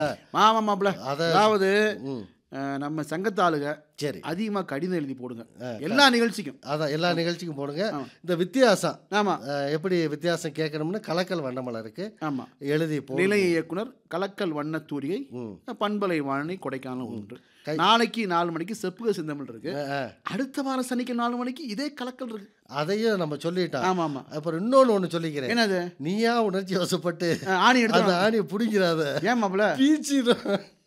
ஆமா மாப்பிள அத அதாவது ம் அஹ், நம்ம சங்கத்தாளுக சரி அதிகமா கடிதம் எழுதி போடுங்க எல்லா நிகழ்ச்சிக்கும் அதான் எல்லா நிகழ்ச்சிக்கும் போடுங்க ஆமா. இந்த வித்தியாசம் ஆமா அஹ், எப்படி வித்தியாசம் கேட்கணும்னு கலக்கல் வண்டமலருக்கு ஆமா எழுதி போ நிலைய இயக்குனர் கலக்கல் வண்ணத்தூரிகை ம் பண்பலை வாணி கொடைக்கானல் ஒன்று கை- நாளைக்கு நாலு மணிக்கு செப்புக சிந்தமிழ் இருக்கு அஹ், அஹ். அடுத்த வாரம் சனிக்கு நாலு மணிக்கு இதே கலக்கல் இருக்கு அதையும் நம்ம சொல்லிட்டோம் ஆமா ஆமா அப்புறம் இன்னொன்னு ஒன்று சொல்லிக்கிறேன் என்னது நீயா உணர்ச்சி வசப்பட்டு அஹ், ஆணி அந்த எடுத்து ஆணியை பிடிக்கிறாத ஏன் மாப்பிள பீச்சிடும்